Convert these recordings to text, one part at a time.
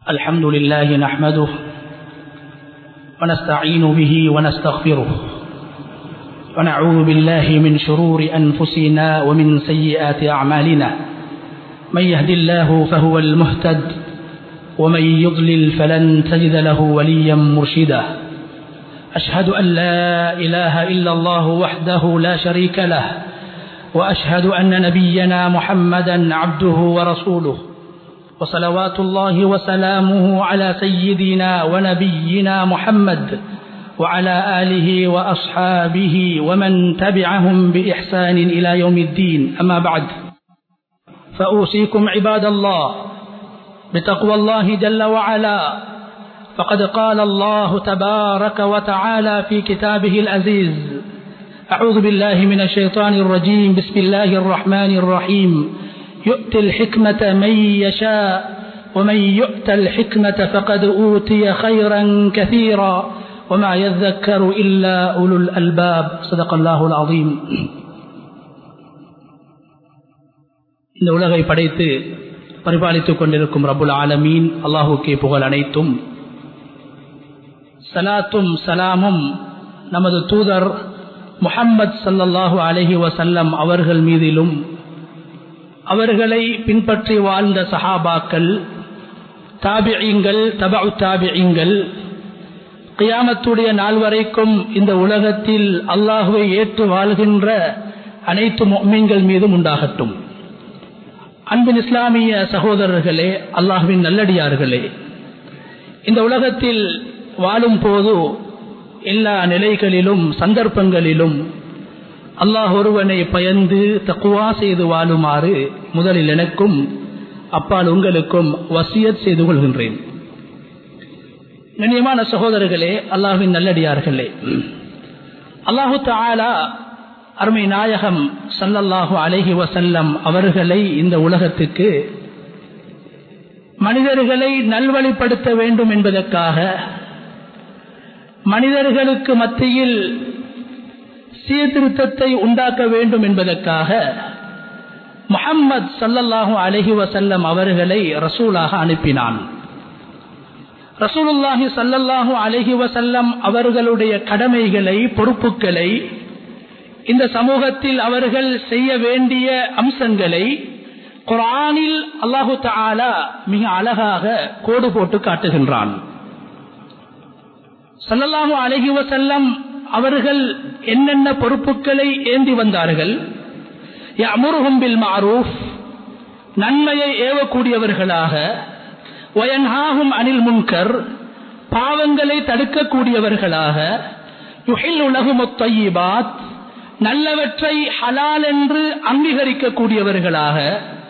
الحمد لله نحمده ونستعين به ونستغفره ونعوذ بالله من شرور أنفسنا ومن سيئات أعمالنا من يهد الله فهو المهتد ومن يضلل فلن تجد له وليا مرشدا أشهد أن لا إله إلا الله وحده لا شريك له وأشهد أن نبينا محمدا عبده ورسوله وصلوات الله وسلامه على سيدنا ونبينا محمد وعلى آله وأصحابه ومن تبعهم بإحسان إلى يوم الدين أما بعد فأوصيكم عباد الله بتقوى الله جل وعلا فقد قال الله تبارك وتعالى في كتابه العزيز أعوذ بالله من الشيطان الرجيم بسم الله الرحمن الرحيم يؤتي الحكمة من يشاء ومن يؤت الحكمة فقد أوتي خيرا كثيرا وما يذكر إلا أولو الألباب صدق الله العظيم இந்த உலகை படைத்து பரிபாலித்துக் கொண்டிருக்கும் ரபுல் ஆலமீன் அல்லாஹுக்கே புகழ் அனைத்தும் சலாத்தும் சலாமும் நமது தூதர் முஹம்மது சல்லல்லாஹு அலஹி வசல்லம் அவர்கள் மீதிலும் அவர்களை பின்பற்றி வாழ்ந்த சஹாபாக்கள் தாபியங்கள் தபு தாபியங்கள் கியாமத்துடைய நாள் வரைக்கும் இந்த உலகத்தில் அல்லாஹுவை ஏற்று வாழ்கின்ற அனைத்து மீன்கள் மீதும் உண்டாகட்டும் அன்பின் இஸ்லாமிய சகோதரர்களே அல்லாஹுவின் நல்லடியார்களே இந்த உலகத்தில் வாழும் போது எல்லா நிலைகளிலும் சந்தர்ப்பங்களிலும் அல்லாஹ் ஒருவனை பயந்து தக்குவா செய்து வாழுமாறு முதலில் எனக்கும் அப்பால் உங்களுக்கும் வசியத் செய்து கொள்கின்றேன் கண்ணியமான சகோதரர்களே அல்லாஹின் நல்லடியார்களே அல்லாஹு தாலா அருமை நாயகம் சல்லல்லாஹு அலஹி வசல்லம் அவர்களை இந்த உலகத்துக்கு மனிதர்களை நல்வழிப்படுத்த வேண்டும் என்பதற்காக மனிதர்களுக்கு மத்தியில் சீர்திருத்தத்தை உண்டாக்க வேண்டும் என்பதற்காக முகம்மது சல்லல்லாஹு அலஹி வசல்லம் அவர்களை ரசூலாக அனுப்பினான் ரசூலுல்லாஹி சல்லல்லாஹு அலஹி வசல்லம் அவர்களுடைய கடமைகளை பொறுப்புகளை இந்த சமூகத்தில் அவர்கள் செய்ய வேண்டிய அம்சங்களை குரானில் அல்லாஹு தாலா மிக அழகாக கோடு போட்டு காட்டுகின்றான் சல்லல்லாஹு அலஹி வசல்லம் அவர்கள் என்னென்ன பொறுப்புகளை ஏந்தி வந்தார்கள் அமுருகும்பில் மாரூஃப் நன்மையை ஏவக்கூடியவர்களாக வயன்ஹாகும் அனில் முன்கர் பாவங்களை தடுக்கக்கூடியவர்களாக யுஹில் உலகும் ஒத்தையிபாத் நல்லவற்றை ஹலால் என்று அங்கீகரிக்கக்கூடியவர்களாக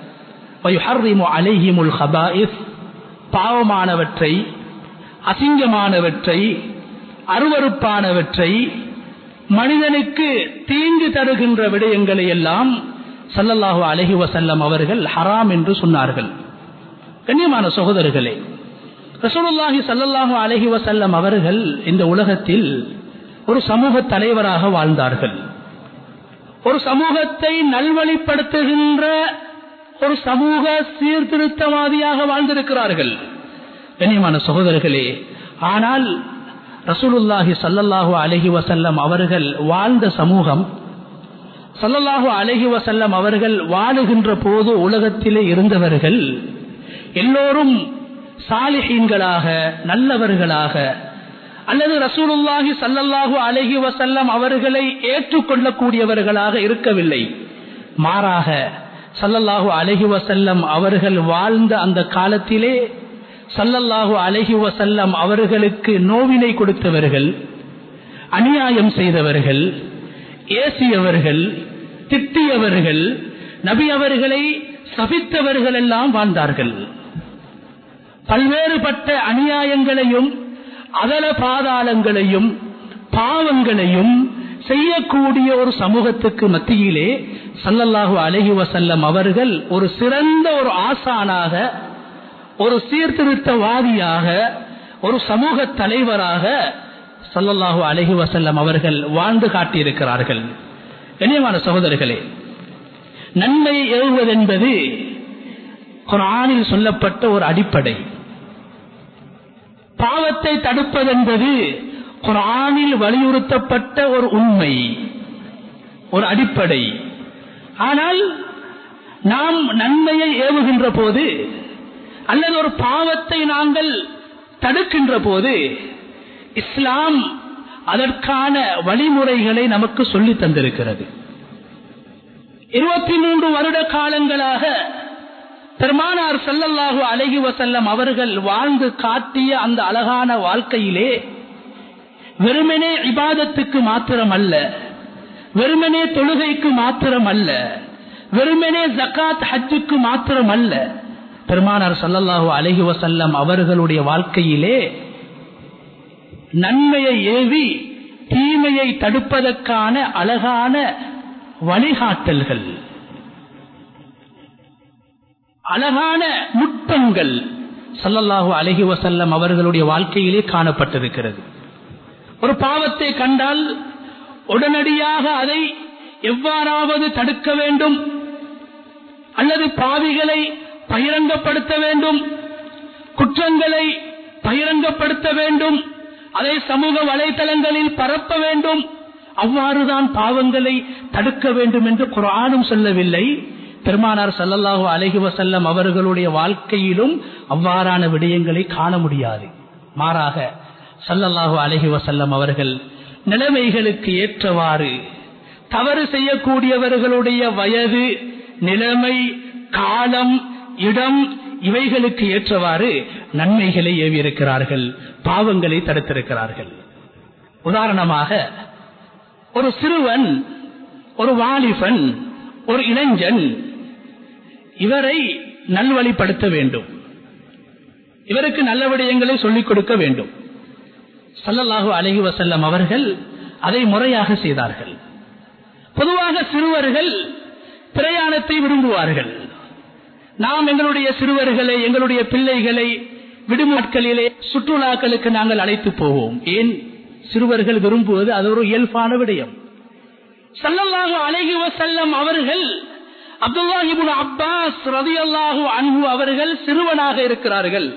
அலைஹிமுல் ஹபாயிஸ் பாவமானவற்றை அசிங்கமானவற்றை அருவறுப்பானவற்றை மனிதனுக்கு தீங்கு தருகின்ற விடயங்களை எல்லாம் சல்லல்லாஹு அலஹி வசல்லம் அவர்கள் ஹராம் என்று சொன்னார்கள் கண்ணியமான சகோதரர்களே ரசூலுல்லாஹி சல்லல்லாஹு அலஹி வசல்லம் அவர்கள் இந்த உலகத்தில் ஒரு சமூக தலைவராக வாழ்ந்தார்கள் ஒரு சமூகத்தை நல்வழிப்படுத்துகின்ற ஒரு சமூக சீர்திருத்தவாதியாக வாழ்ந்திருக்கிறார்கள் கண்ணியமான சகோதரர்களே ஆனால் ரசூலுல்லாஹி சல்லல்லாஹு அலஹி வசல்லம் அவர்கள் வாழ்ந்த சமூகம் சல்லல்லாஹு அலஹி வசல்லம் அவர்கள் வாழுகின்ற போது உலகத்திலே இருந்தவர்கள் எல்லோரும் சாலிஹீன்களாக நல்லவர்களாக அல்லது ரசூலுல்லாஹி சல்லல்லாஹு அலஹி வசல்லம் அவர்களை ஏற்றுக்கொள்ளக்கூடியவர்களாக இருக்கவில்லை மாறாக சல்லல்லாஹு அலஹி வசல்லம் அவர்கள் வாழ்ந்த அந்த காலத்திலே சல்லல்லாஹு அலஹி வசல்லம் அவர்களுக்கு நோவினை கொடுத்தவர்கள் அநியாயம் செய்தவர்கள் ஏசியவர்கள் திட்டியவர்கள் நபி அவர்களை சபித்தவர்கள் எல்லாம் வாழ்ந்தார்கள் பல்வேறுபட்ட அநியாயங்களையும் அதல பாதாளங்களையும் பாவங்களையும் செய்யக்கூடிய ஒரு சமூகத்துக்கு மத்தியிலே சல்லல்லாஹு அலஹி வசல்லம் அவர்கள் ஒரு சிறந்த ஒரு ஆசானாக ஒரு சீர்திருத்தவாதியாக ஒரு சமூக தலைவராக சல்லல்லாஹு அலஹி வசல்லம் அவர்கள் வாழ்ந்து காட்டியிருக்கிறார்கள் கண்ணியமான சகோதரர்களே நன்மை எழுவதென்பது குரானில் சொல்லப்பட்ட ஒரு அடிப்படை பாவத்தை தடுப்பதென்பது குரானில் வலியுறுத்தப்பட்ட ஒரு உண்மை ஒரு அடிப்படை ஆனால் நாம் நன்மையை ஏவுகின்ற போது அல்லது ஒரு பாவத்தை நாங்கள் தடுக்கின்ற போது இஸ்லாம் அதற்கான வழிமுறைகளை நமக்கு சொல்லி தந்திருக்கிறது இருபத்தி மூன்று வருட காலங்களாக பெருமானார் செல்லல்லாஹு அழகி வசல்லம் அவர்கள் வாழ்ந்து காட்டிய அந்த அழகான வாழ்க்கையிலே வெறுமனே இபாதத்துக்கு மாத்திரம் அல்ல வெறுமனே தொழுகைக்கு மாத்திரம் அல்ல வெறுமனே ஜக்காத் ஹஜ்ஜுக்கு மாத்திரம் அல்ல பெருமானார் சல்லல்லாஹு அலஹி வசல்லம் அவர்களுடைய வாழ்க்கையிலே நன்மையை ஏவி தீமையை தடுப்பதற்கான அழகான வழிகாட்டல்கள் அழகான நுட்பங்கள் சல்லல்லாஹு அலஹி வசல்லம் அவர்களுடைய வாழ்க்கையிலே காணப்பட்டிருக்கிறது ஒரு பாவத்தை கண்டால் உடனடியாக அதை எவ்வாறாவது தடுக்க வேண்டும் அல்லது பாவிகளை பகிரங்கப்படுத்த வேண்டும் குற்றங்களை பகிரங்கப்படுத்த வேண்டும் அதை சமூக வலைதளங்களில் பரப்ப வேண்டும் அவ்வாறுதான் பாவங்களை தடுக்க வேண்டும் என்று குரானும் சொல்லவில்லை பெருமானார் சல்லல்லாஹு அலஹி வசல்லம் அவர்களுடைய வாழ்க்கையிலும் அவ்வாறான விடயங்களை காண முடியாது மாறாக சல்லல்லாஹு அலஹி வசல்லம் அவர்கள் நிலைமைகளுக்கு ஏற்றவாறு தவறு செய்யக்கூடியவர்களுடைய வயது நிலைமை காலம் இடம் இவைகளுக்கு ஏற்றவாறு நன்மைகளை ஏவியிருக்கிறார்கள் பாவங்களை தடுத்திருக்கிறார்கள் உதாரணமாக ஒரு சிறுவன் ஒரு வாலிபன் ஒரு இளைஞன் இவரை நல்வழிப்படுத்த வேண்டும் இவருக்கு நல்ல விடயங்களை சொல்லிக் கொடுக்க வேண்டும் சல்லல்லாஹு அலஹி வசல்லம் அவர்கள் அதை முறையாக செய்தார்கள் பொதுவாக சிறுவர்கள் பிரயாணத்தை விரும்புவார்கள் நாம் எங்களுடைய சிறுவர்களை எங்களுடைய பிள்ளைகளை விடுநாட்களிலே சுற்றுலாக்களுக்கு நாங்கள் அழைத்து போவோம் ஏன் சிறுவர்கள் விரும்புவது அது ஒரு இயல்பான விடயம் சல்லல்லாஹு அலஹி வசல்லம் அவர்கள் அப்துல்லாஹிபுன் அப்பாஸ் ரதி அல்லாஹு அன்பு அவர்கள் சிறுவனாக இருக்கிறார்கள்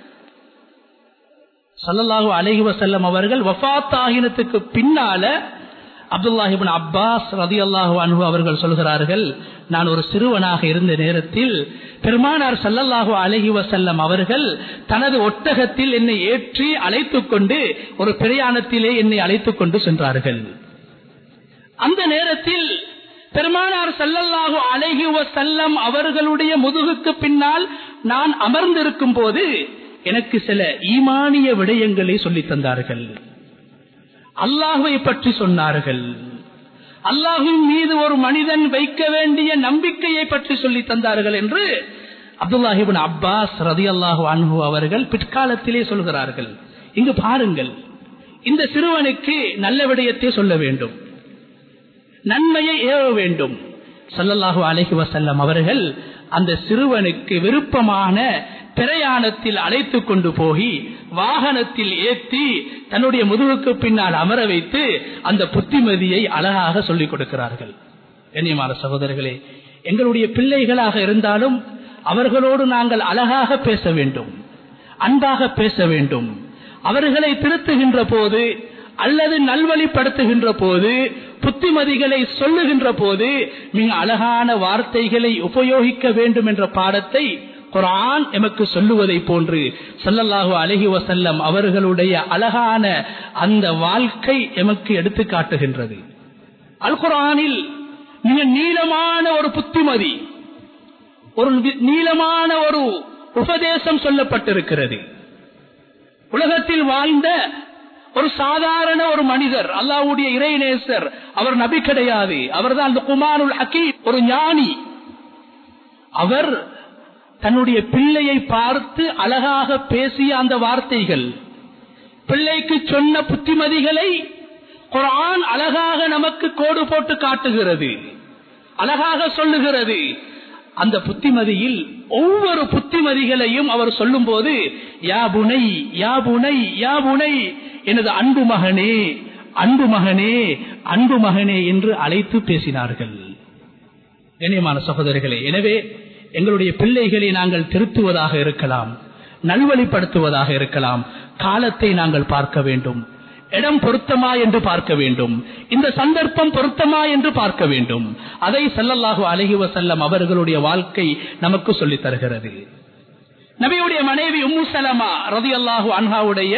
சல்லல்லாஹு அலஹி வசல்லம் அவர்கள் வஃத் ஆகினத்துக்கு பின்னால அப்துல்லாஹிபின் அப்பாஸ் ரதி அல்லாஹு அன்பு அவர்கள் சொல்கிறார்கள் நான் ஒரு சிறுவனாக இருந்த நேரத்தில் பெருமானார் சல்லல்லாஹு அலஹி வசல்லம் அவர்கள் தனது ஒட்டகத்தில் என்னை ஏற்றி அழைத்துக் கொண்டு ஒரு பிரயாணத்திலே என்னை அழைத்துக் கொண்டு சென்றார்கள் அந்த நேரத்தில் பெருமானார் சல்லல்லாஹு அலஹி வசல்லம் அவர்களுடைய முதுகுக்கு பின்னால் நான் அமர்ந்திருக்கும் போது எனக்கு சில ஈமானிய விடயங்களை சொல்லி தந்தார்கள் அல்லாஹுவை பற்றி சொன்னார்கள் அல்லாஹின் மீது ஒரு மனிதன் வைக்க வேண்டிய நம்பிக்கையை பற்றி சொல்லி தந்தார்கள் என்று அப்துல்லாஹிபின் அப்பாஸ் ரதி அல்லாஹு அன்பு அவர்கள் பிற்காலத்திலே சொல்கிறார்கள் இங்கு பாருங்கள் இந்த சிறுவனுக்கு நல்ல விடயத்தை சொல்ல வேண்டும் நன்மையை ஏவ வேண்டும் சல்லல்லாஹு அலஹி வசல்லம் அவர்கள் அந்த சிறுவனுக்கு விருப்பமான பிரயாணத்தில் அழைத்து கொண்டு போய் வாகனத்தில் ஏற்றி தன்னுடைய முதுகுக்கு பின்னால் அமர வைத்து அந்த புத்திமதியை அழகாக சொல்லிக் கொடுக்கிறார்கள் கண்ணியமான சகோதரர்களே எங்களுடைய பிள்ளைகளாக இருந்தாலும் அவர்களோடு நாங்கள் அழகாக பேச வேண்டும் அன்பாக பேச வேண்டும் அவர்களை திருத்துகின்ற போது அல்லது நல்வழிப்படுத்துகின்ற போது புத்திமதிகளை சொல்லுகின்ற போது மிக அழகான வார்த்தைகளை உபயோகிக்க வேண்டும் என்ற பாடத்தை குரான் எமக்கு சொல்லுவதை போன்று சல்லல்லாஹு அலஹி வசல்லம் அவர்களுடைய அழகான அந்த வாழ்க்கை எமக்கு எடுத்து காட்டுகின்றது அல் குரானில் மிக நீளமான ஒரு புத்திமதி ஒரு நீளமான ஒரு உபதேசம் சொல்லப்பட்டிருக்கிறது உலகத்தில் வாழ்ந்த ஒரு சாதாரண ஒரு மனிதர் அல்லாவுடைய இறைநேசர் அவர் நபி கிடையாது அவர் தான் அந்த குமாருல் ஹக்கீம் ஒரு ஞானி அவர் தன்னுடைய பிள்ளையை பார்த்து அழகாக பேசிய அந்த வார்த்தைகள் பிள்ளைக்கு சொன்ன புத்திமதிகளை குரான் அழகாக நமக்கு கோடு போட்டு காட்டுகிறது அழகாக சொல்லுகிறது அந்த புத்திமதியில் ஒவ்வொரு புத்திமதிகளையும் அவர் சொல்லும் போது யா புனை யா புனை யா புனை எனது அன்பு மகனே அன்பு மகனே அன்பு மகனே என்று அழைத்து பேசினார்கள் கண்ணியமான சகோதரர்களே எனவே எங்களுடைய பிள்ளைகளை நாங்கள் திருத்துவதாக இருக்கலாம் நல்வழிப்படுத்துவதாக இருக்கலாம் காலத்தை நாங்கள் பார்க்க வேண்டும் இடம் பொருத்தமா என்று பார்க்க வேண்டும் இந்த சந்தர்ப்பம் பொருத்தமா என்று பார்க்க வேண்டும் அதை ஸல்லல்லாஹு அலைஹி வஸல்லம் அவர்களுடைய வாழ்க்கை நமக்கு சொல்லித் தருகிறது நபியுடைய மனைவி உம்மு சலமா ரதியல்லாஹு அன்ஹாவுடைய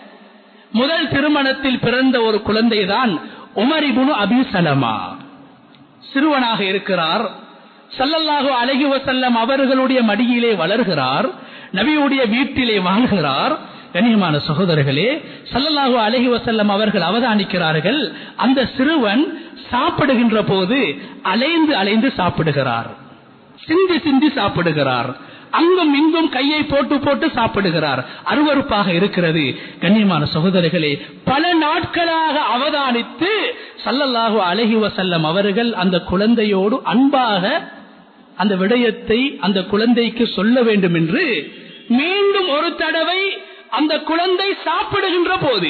முதல் திருமணத்தில் பிறந்த ஒரு குழந்தைதான் உமர் இப்னு அபி சலமா சிறுவனாக இருக்கிறார் ஸல்லல்லாஹு அலைஹி வஸல்லம் அவர்களுடைய மடியிலே வளர்கிறார் நபியுடைய வீட்டிலே வாழ்கிறார் கண்ணியமான சகோதரர்களே ஸல்லல்லாஹு அலைஹி வஸல்லம் அவர்கள் அவதானிக்கிறார்கள் அந்த சிறுவன் சாப்பிடுகின்ற போது அலைந்து அலைந்து சாப்பிடுகிறார் சிந்தி சிந்தி சாப்பிடுகிறார் அங்கும் இங்கும் கையை போட்டு போட்டு சாப்பிடுகிறார் அருவருப்பாக இருக்கிறது கண்ணியமான சகோதரர்களே பல நாட்களாக அவதானித்து சல்லல்லாஹு அலஹி வசல்லம் அவர்கள் அந்த குழந்தையோடு அன்பாக அந்த விடயத்தை அந்த குழந்தைக்கு சொல்ல வேண்டும் என்று மீண்டும் ஒரு தடவை அந்த குழந்தை சாப்பிடுகின்ற போது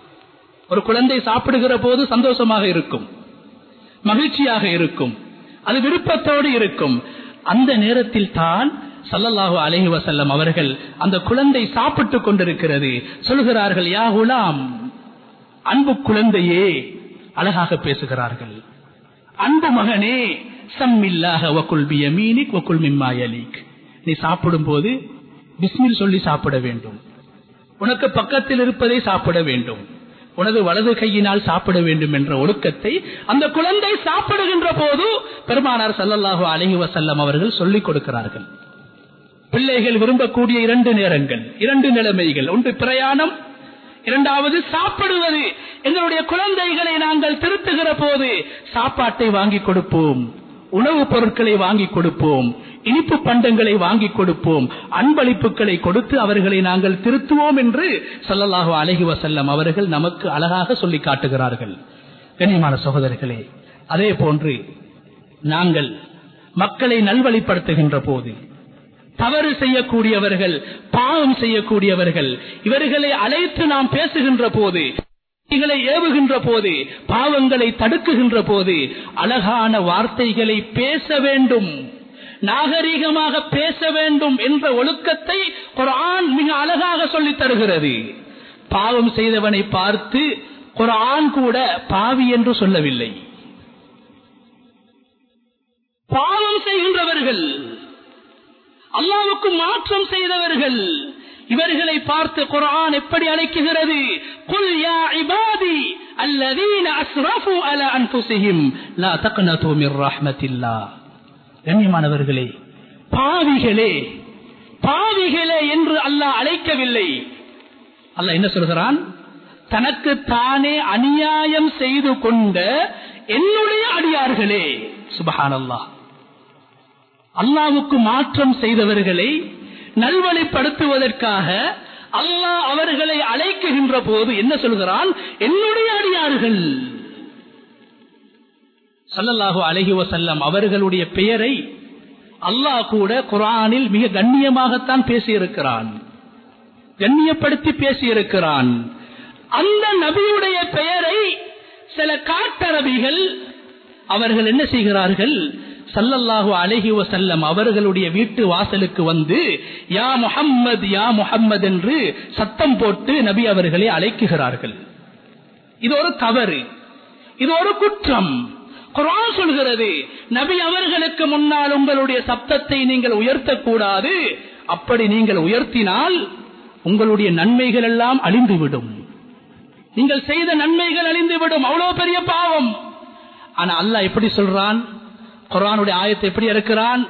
ஒரு குழந்தை சாப்பிடுகிற போது சந்தோஷமாக இருக்கும் மகிழ்ச்சியாக இருக்கும் அது விருப்பத்தோடு இருக்கும் அந்த நேரத்தில் தான் சல்லல்லாஹு அலைஹி வசல்லம் அவர்கள் அந்த குழந்தை சாப்பிட்டுக் கொண்டிருக்கிறது சொல்கிறார்கள் யா குலாம் அன்பு குழந்தையே அழகாக பேசுகிறார்கள் அன்பு மகனே சம்மில்லாக வக்குல் பியமீனிக் வக்குல் மிம்மாயலிக் நீ சாப்பிடும் போது பிஸ்மில் சொல்லி சாப்பிட வேண்டும் உனக்கு பக்கத்தில் இருப்பதை சாப்பிட வேண்டும் உனது வலது கையினால் சாப்பிட வேண்டும் என்ற ஒழுக்கத்தை அந்த குழந்தை சாப்பிடுகின்ற போது பெருமானார் சல்லல்லாஹு அலஹி வசல்லம் அவர்கள் சொல்லிக் கொடுக்கிறார்கள் பிள்ளைகள் விரும்பக்கூடிய இரண்டு நேரங்கள் இரண்டு நிலைமைகள் ஒன்று பிரயாணம் இரண்டாவது சாப்பிடுவது எங்களுடைய குழந்தைகளை நாங்கள் திருத்துகிற போது சாப்பாட்டை வாங்கி கொடுப்போம் உணவுப் பொருட்களை வாங்கி கொடுப்போம் இனிப்பு பண்டங்களை வாங்கி கொடுப்போம் அன்பளிப்புகளை கொடுத்து அவர்களை நாங்கள் திருத்துவோம் என்று சொல்லலாக அழகி வசல்லம் அவர்கள் நமக்கு அழகாக சொல்லி காட்டுகிறார்கள் கண்ணியமான சகோதரர்களே அதே போன்று நாங்கள் மக்களை நல்வழிப்படுத்துகின்ற போது தவறு செய்யக்கூடியவர்கள் பாவம் செய்யக்கூடியவர்கள் இவர்களை அழைத்து நாம் பேசுகின்ற போது இவைகளை ஏவுகின்ற போது பாவங்களை தடுக்குகின்ற போது அழகான வார்த்தைகளை பேச வேண்டும் நாகரீகமாக பேச வேண்டும் என்ற ஒழுக்கத்தை குரான் மிக அழகாக சொல்லித் தருகிறது பாவம் செய்தவனை பார்த்து குரான் கூட பாவி என்று சொல்லவில்லை பாவம் செய்கின்றவர்கள் அல்லாவுக்கு மாற்றம் செய்தவர்கள் இவர்களை பார்த்து குரான் எப்படி அழைக்குகிறது குல் யா இபாதி அல்லதீன அஸ்ரஃபு அலா அன்ஃபுஸிஹிம் லா தக்னது மிர் ரஹ்மத்தில்லாஹ் கண்ணியமானவர்களே பாவிகளே பாவிகளே என்று அல்லாஹ் அழைக்கவில்லை அல்லாஹ் என்ன சொல்கிறான் தனக்கு தானே அநியாயம் செய்து கொண்ட என்னுடைய அடியார்களே சுபஹானல்லாஹ் அல்லாவுக்கு மாற்றம் செய்தவர்களை நல்வழிப்படுத்துவதற்காக அல்லாஹ் அவர்களை அழைக்குகின்ற போது என்ன சொல்கிறான் என்னுடைய அடியார்கள் சல்லல்லாஹு அலஹி வசல்லம் அவர்களுடைய பெயரை அல்லாஹ் கூட குரானில் மிக கண்ணியமாகத்தான் பேசியிருக்கிறான் கண்ணியப்படுத்தி பேசியிருக்கிறான் அந்த நபியுடைய பெயரை சில காட்டரபிகள் அவர்கள் என்ன செய்கிறார்கள் சல்லல்லாஹு அலஹி வசல்லம் அவர்களுடைய வீட்டு வாசலுக்கு வந்து யா முஹம்மது யா முஹம்மது என்று சத்தம் போட்டு நபி அவர்களை அழைக்குகிறார்கள் இது ஒரு தவறு இது ஒரு குற்றம் குரான் சொல்கிறது நபி அவர்களுக்கு முன்னால் உங்களுடைய சப்தத்தை நீங்கள் உயர்த்தக்கூடாது அப்படி நீங்கள் உயர்த்தினால் உங்களுடைய நன்மைகள் எல்லாம் அழிந்துவிடும் நீங்கள் செய்த நன்மைகள் அழிந்துவிடும் அவ்வளவு பெரிய பாவம் ஆனா அல்லாஹ் எப்படி சொல்றான் குரானுடைய ஆயத்தை எப்படி இருக்கிறான்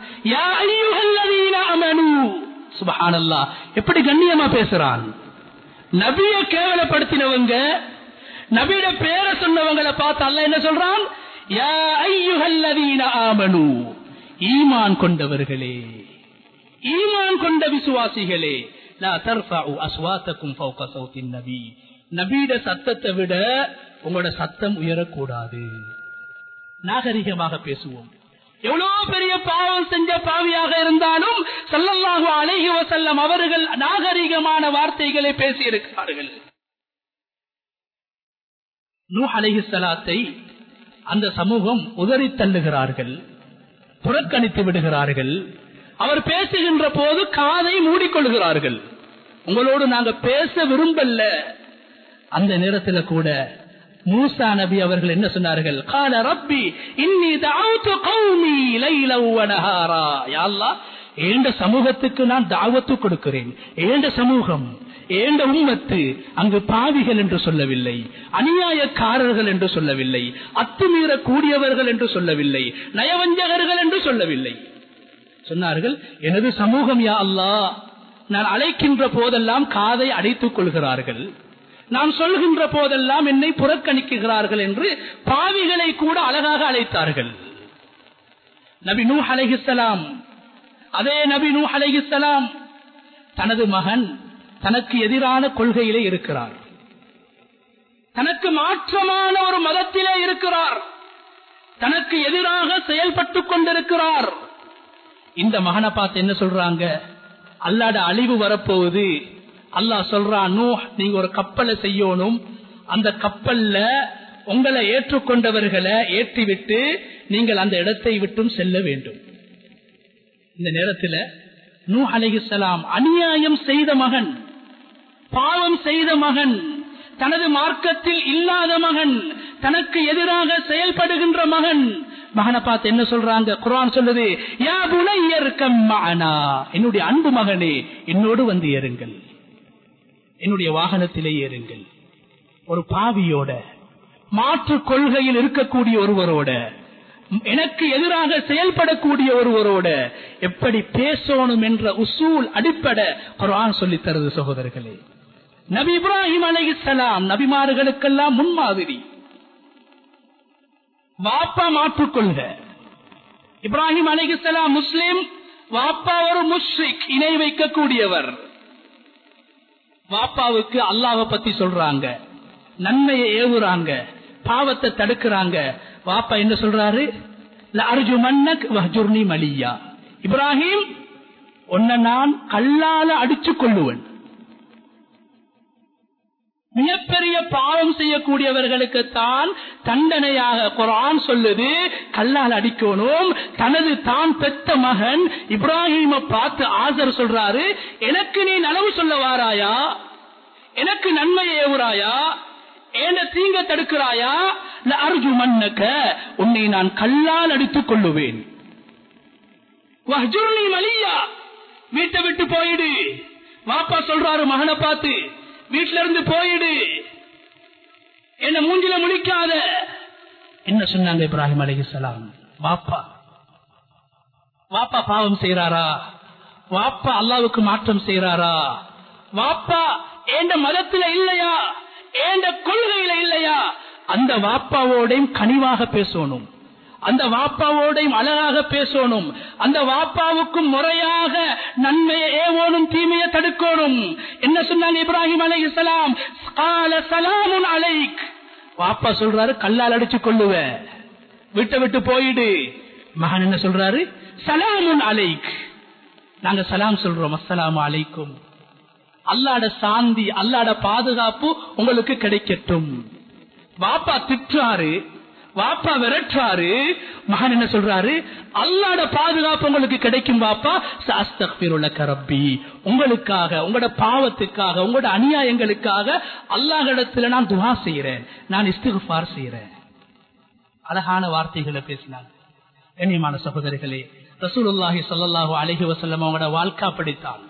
சுபஹானல்லா எப்படி கண்ணியமா பேசுறான் நபிய கேவலப்படுத்தினவங்க நபியோட பேரை சொன்னவங்களை பார்த்து அல்ல என்ன சொல்றான் யா ஐயுகல்லதீன ஆமனு ஈமான் கொண்டவர்களே ஈமான் கொண்ட விசுவாசிகளே லா தர்ஃபஉ அஸ்வாத்தக்கும் ஃபௌக சௌத்தின் நபி நபியோட சத்தத்தை விட உங்களோட சத்தம் உயரக்கூடாது நாகரிகமாக பேசுவோம் எவ்வளவு பெரிய பாவம் செஞ்ச பாவியாக இருந்தாலும் சல்லல்லாஹு அலைஹி வசல்லம் அவர்கள் நாகரிகமான வார்த்தைகளை பேசியிருக்கிறார்கள் நூ அலைஹி சலாத்தை அந்த சமூகம் உதறி தள்ளுகிறார்கள் புறக்கணித்து விடுகிறார்கள் அவர் பேசுகின்ற போது காதை மூடிக்கொள்கிறார்கள் உங்களோடு நாங்க பேச விரும்பல அந்த நேரத்தில் கூட மூசா நபி அவர்கள் என்ன சொன்னார்கள் கால ரப்பி இன்னி தஅவுது கௌமி லைலா வ நஹாரா யா அல்லாஹ் ஏண்ட சமூகத்துக்கு நான் தாவத்து கொடுக்கிறேன் ஏண்ட சமூகம் ஏண்ட உம்மத்து அங்கு பாவிகள் என்று சொல்லவில்லை அநியாயக்காரர்கள் என்று சொல்லவில்லை அத்துமீற கூடியவர்கள் என்று சொல்லவில்லை நயவஞ்சகர்கள் என்று சொல்லவில்லை சொன்னார்கள் எனது சமூகம் யா அல்லாஹ் நான் அழைக்கின்ற போதெல்லாம் காதை அடைத்துக் கொள்கிறார்கள் நான் சொல்கின்ற போதெல்லாம் என்னை புறக்கணிக்கிறார்கள் என்று பாவிகளை கூட அழகாக அழைத்தார்கள் நபி நூ அலைஹிஸ்ஸலாம் அதே நபி நூ அலைஹிஸ்ஸலாம் தனது மகன் தனக்கு எதிரான கொள்கையிலே இருக்கிறார் தனக்கு மாற்றமான ஒரு மதத்திலே இருக்கிறார் தனக்கு எதிராக செயல்பட்டுக் கொண்டிருக்கிறார் இந்த மகனை பார்த்து என்ன சொல்றாங்க அல்லாட அழிவு வரப்போகுது அல்லாஹ் சொல்றான் நூ நீங்க ஒரு கப்பலை செய்யணும் அந்த கப்பல்ல உங்களை ஏற்றுக்கொண்டவர்களை ஏற்றிவிட்டு நீங்கள் அந்த இடத்தை விட்டும் செல்ல வேண்டும் இந்த நேரத்தில் நூ அலைஹிஸ்ஸலாம் அநியாயம் செய்த மகன் பாவம் செய்த மகன் தனது மார்க்கத்தில் இல்லாத மகன் தனக்கு எதிராக செயல்படுகின்ற மகன் மகனை பார்த்து என்ன சொல்றாங்க குரான் சொல்லுது யா புனையர்க்கம் மகனா என்னுடைய அன்பு மகனே என்னோடு வந்து ஏறுங்கள் என்னுடைய வாகனத்திலே ஏறுங்கள் ஒரு பாவியோட மாற்று கொள்கையில் இருக்கக்கூடிய ஒருவரோட எனக்கு எதிராக செயல்படக்கூடிய ஒருவரோட எப்படி பேசணும் என்ற உசூல் அடிப்படை குரான் சொல்லி தருது சகோதரர்களே நபி இப்ராஹிம் அலைஹிஸ்ஸலாம் நபிமார்களுக்கெல்லாம் முன்மாதிரி வாப்பா மாற்றுக்கொள்க இப்ராஹிம் அலைஹிஸ்ஸலாம் முஸ்லிம் வாப்பா ஒரு முஷ்ரிக் இணை வைக்கக்கூடியவர் வாப்பாவுக்கு அல்லாஹ் பத்தி சொல்றாங்க நன்மையை ஏவுறாங்க பாவத்தை தடுக்கிறாங்க வாப்பா என்ன சொல்றாரு அர்ஜு மன்னக் வஹ்ஜுர்னி மலியா இப்ராஹிம் உன்னை நான் கல்லால அடிச்சு கொள்ளுவன் மிகப்பெரிய பாவம் செய்யக்கூடியவர்களுக்கு தான் தண்டனையாக குரான் சொல்லுது கல்லால் அடிக்கணும் தனது தான் பெத்த மகன் இப்ராஹிம பார்த்து ஆசர் சொல்றாரு எனக்கு நீ நனவு சொல்ல வாராயா எனக்கு நன்மை ஏவுறாயா ஏன தீங்க தடுக்கிறாயா அர்ஜு மன்னக்க உன்னை நான் கல்லால் அடித்துக் கொள்ளுவேன் மலியா வீட்டை விட்டு போயிடு வாப்பா சொல்றாரு மகனை பார்த்து வீட்டில இருந்து போயிடு என்ன மூஞ்சில முடிக்காத என்ன சொன்னாங்க இப்ராஹிம் அலிசலாம் வாப்பா வாப்பா பாவம் செய்யறாரா வாப்பா அல்லாவுக்கு மாற்றம் செய்யறாரா வாப்பா ஏண்ட மதத்துல இல்லையா ஏண்ட கொள்கையில இல்லையா அந்த வாப்பாவோடையும் கனிவாக பேசணும் அந்த வாப்பாவோடையும் அழகாக பேசணும் அந்த வாப்பாவுக்கும் முறையாக நன்மையை ஏவோனும் தீமையை தடுக்கணும் என்ன சொன்னாங்க இப்ராஹிம் அலை இஸ்லாம் சலாமுன் அலைக் வாப்பா சொல்றாரு கல்லால் அடிச்சு கொள்ளுவ விட்டு விட்டு போயிடு மகன் என்ன சொல்றாரு சலாமுன் அலைக் நாங்க சலாம் சொல்றோம் அஸ்ஸலாமு அலைக்கும் அல்லாட சாந்தி அல்லாட பாதுகாப்பு உங்களுக்கு கிடைக்கட்டும் வாப்பா திட்டுறாரு வாப்பா விரட்டுறாரு மகன் என்ன சொல்றாரு அல்லாட பாதுகாப்பு உங்களுக்கு கிடைக்கும் வாப்பா ரப்பி உங்களுக்காக உங்களோட பாவத்துக்காக உங்களோட அநியாயங்களுக்காக அல்லாஹிடத்துல நான் துவா செய்யறேன் நான் இஸ்திகுபார் செய்யறேன் அழகான வார்த்தைகளை பேசினாங்க கண்ணியமான சகோதரிகளே ரசூலுல்லாஹி சொல்லல்லாஹு அழகி வசல்லம் அவங்களோட வாழ்க்கை படித்தான்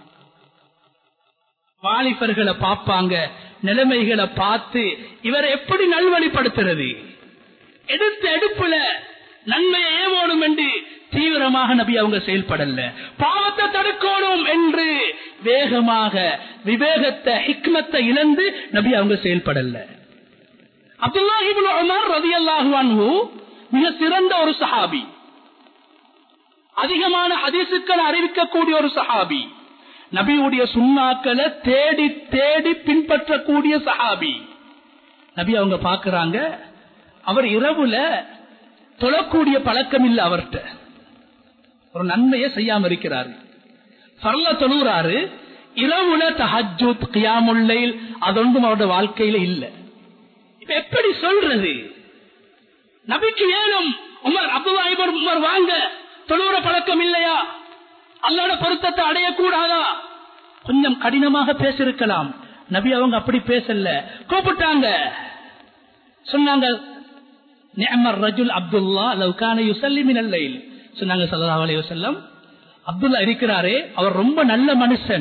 வாலிபர்களை பார்ப்பாங்க நிலைமைகளை பார்த்து இவரை எப்படி நல்வழிப்படுத்துறது எடுத்த எடுப்புல நன்மையை ஏவோடும் என்று தீவிரமாக நபி அவங்க செயல்படல பாவத்தை தடுக்கணும் என்று வேகமாக விவேகத்தை ஹிக்மத்தை இழந்து நபி அவங்க செயல்படல அப்துல்லா ரதி அல்லாஹு மிக சிறந்த ஒரு சஹாபி அதிகமான ஹதீசுக்கள் அறிவிக்கக்கூடிய ஒரு சஹாபி நபியுடைய சுண்ணாக்களை தேடி தேடி பின்பற்றக்கூடிய சஹாபி நபி அவங்க பாக்குறாங்க அவர் இரவுல தொழக்கூடிய பழக்கம் இல்லை அவர்கிட்ட ஒரு நன்மையை செய்யாம இருக்கிறாரு சரல தொழுகிறாரு இரவுல தஹஜூத் கியாமுல்லைல் அதொன்றும் அவருடைய வாழ்க்கையில இல்ல இப்ப எப்படி சொல்றது நபிக்கு வேணும் உமர் அப்துல்லா இவர் உமர் வாங்க தொழுகிற பழக்கம் இல்லையா அல்லாட பொருத்தத்தை அடையக்கூடாதா கொஞ்சம் கடினமாக பேசிருக்கலாம் நபி அவங்க அப்படி பேசல கூப்பிட்டாங்க சொன்னாங்க நிஅமர் ரஜுல் அப்துல்லா லவ்கான யுசல்லி மினல் லைல் சொன்னாங்க ஸல்லல்லாஹு அலைஹி வஸல்லம் அப்துல்லா இருக்கிறாரே அவர் ரொம்ப நல்ல மனுஷன்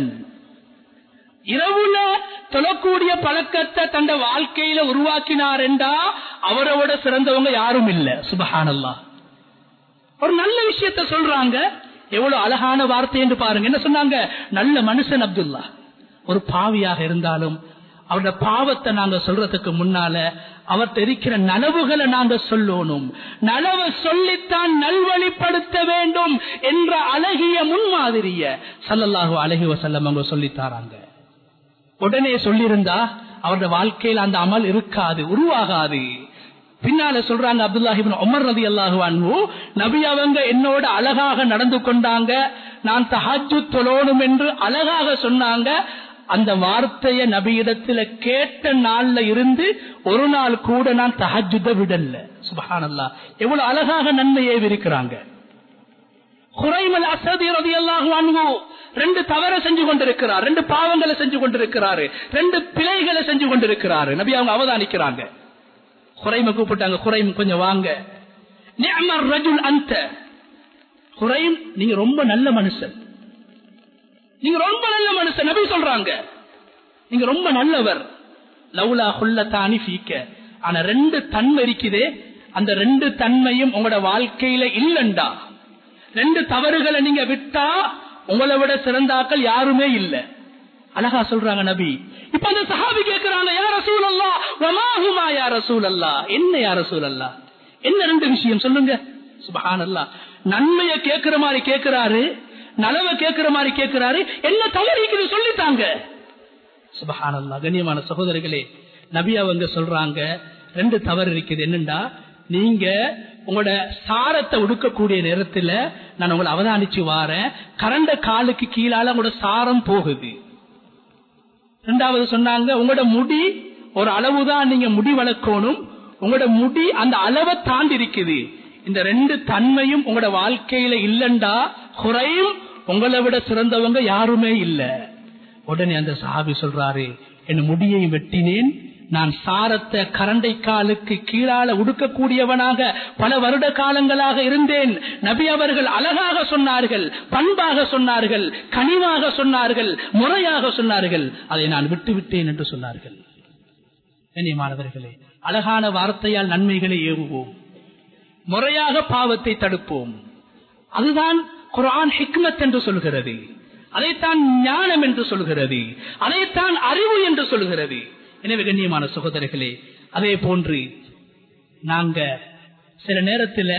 இரவுல தொழக்கூடிய பழக்கத்தை தந்த வாழ்க்கையில உருவாக்கினார் என்றா அவரோட சிறந்தவங்க யாரும் இல்ல சுபஹானல்லா ஒரு நல்ல விஷயத்த சொல்றாங்க எவ்வளவு அழகான வார்த்தை என்று பாருங்க என்ன சொன்னாங்க நல்ல மனுஷன் அப்துல்லா ஒரு பாவியாக இருந்தாலும் அவருடைய பாவத்தை நாங்க சொல்றதுக்கு முன்னால அவர்கிட்ட இருக்கிற நனவுகளை நாங்க சொல்லணும் நனவை சொல்லித்தான் நல்வழிப்படுத்த வேண்டும் என்ற அழகிய முன்மாதிரிய சல்லல்லாஹு அழகி வசல்லம் அவங்க சொல்லித்தாராங்க உடனே சொல்லியிருந்தா அவருடைய வாழ்க்கையில் அந்த அமல் இருக்காது உருவாகாது பின்னால சொல்றாங்க அப்துல்லாஹிபின் உமர் ரதி அல்லாஹு அன்பு நபி அவங்க என்னோட அழகாக நடந்து கொண்டாங்க நான் தஹஜு தொழணும் என்று அழகாக சொன்னாங்க அந்த வார்த்தைய நபியிடத்துல கேட்ட நாள்ல இருந்து ஒரு நாள் கூட நான் தஹஜுத விடல சுபஹானல்லா எவ்வளவு அழகாக நன்மையை இருக்கிறாங்க குறைமல் அசதி ரதி அல்லாஹு அன்பு ரெண்டு தவற செஞ்சு கொண்டிருக்கிறார் ரெண்டு பாவங்களை செஞ்சு கொண்டிருக்கிறாரு ரெண்டு பிழைகளை செஞ்சு கொண்டிருக்கிறாரு நபி அவங்க அவதானிக்கிறாங்க குறைம கூப்பிட்டாங்க குறைம் கொஞ்சம் வாங்க நிஅமர் ரஜுல் அந்த குறைம் நீங்க ரொம்ப நல்ல மனுஷன் நீங்க ரொம்ப நல்ல மனுஷன் நபி சொல்றாங்க நீங்க ரொம்ப நல்லவர் லவுலா ஹுல்லத்தானி ஃபீக்க ஆனா ரெண்டு தன்மை இருக்குதே அந்த ரெண்டு தன்மையும் உங்களோட வாழ்க்கையில இல்லண்டா ரெண்டு தவறுகளை நீங்க விட்டா உங்களை விட சிறந்தாக்கள் யாருமே இல்ல அழகா சொல்றாங்க நபி இப்ப அந்த சஹாபி கேட்கிறாங்க யார சூழல்லா வமாஹுமா யார சூழல்லா என்ன யார சூழல்லா என்ன ரெண்டு விஷயம் சொல்லுங்க சுபஹான் அல்லா நன்மைய கேட்கிற மாதிரி கேட்கிறாரு நலவை கேட்கிற மாதிரி கேட்கிறாரு என்ன தவறிக்குது சொல்லித்தாங்க சுபஹான் அல்லா கண்ணியமான சகோதரிகளே நபி அவங்க சொல்றாங்க ரெண்டு தவறு இருக்குது என்னண்டா நீங்க உங்களோட சாரத்தை உடுக்கக்கூடிய நேரத்துல நான் உங்களை அவதானிச்சு வாரேன் கரண்ட காலுக்கு கீழால உங்களோட சாரம் போகுது ரெண்டாவது சொன்னாங்க உங்களோட முடி ஒரு அளவுதான் நீங்க முடி வளர்க்கணும் உங்களோட முடி அந்த அளவை தாண்டி இருக்குது இந்த ரெண்டு தன்மையும் உங்களோட வாழ்க்கையில இல்லண்டா குறையும் உங்களை விட சிறந்தவங்க யாருமே இல்ல உடனே அந்த சாபி சொல்றாரு என் முடியை வெட்டினேன் நான் சாரத்தை கரண்டை காலுக்கு கீழால உடுக்கக்கூடியவனாக பல வருட காலங்களாக இருந்தேன் நபி அவர்கள் அழகாக சொன்னார்கள் பண்பாக சொன்னார்கள் கனிவாக சொன்னார்கள் முறையாக சொன்னார்கள் அதை நான் விட்டு விட்டேன் என்று சொன்னார்கள் கண்ணியமானவர்களே அழகான வார்த்தையால் நன்மைகளை ஏவுவோம் முறையாக பாவத்தை தடுப்போம் அதுதான் குரான் ஹிக்மத் என்று சொல்கிறது அதைத்தான் ஞானம் என்று சொல்கிறது அதைத்தான் அறிவு என்று சொல்கிறது எனவே கண்ணியமான சகோதரர்களே அதே போன்று நாங்க சில நேரத்தில்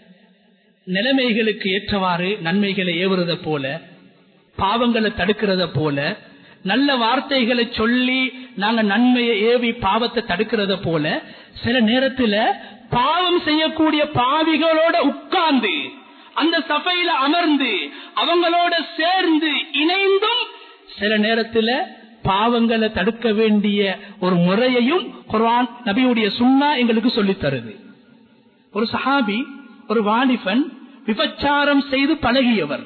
நிலைமைகளுக்கு ஏற்றவாறு நன்மைகளை ஏவுறத போல பாவங்களை தடுக்கிறத போல நல்ல வார்த்தைகளை சொல்லி நாங்க நன்மையை ஏவி பாவத்தை தடுக்கிறத போல சில நேரத்தில் பாவம் செய்யக்கூடிய பாவிகளோட உட்கார்ந்து அந்த சபையில அமர்ந்து அவங்களோட சேர்ந்து இணைந்தும் சில நேரத்தில் பாவங்களை தடுக்க வேண்டிய ஒரு முறையையும் குர்ஆன் நபியுடைய சுண்ணா எங்களுக்கு சொல்லித் தருது ஒரு சஹாபி ஒரு வாலிபன் விபச்சாரம் செய்து பழகியவர்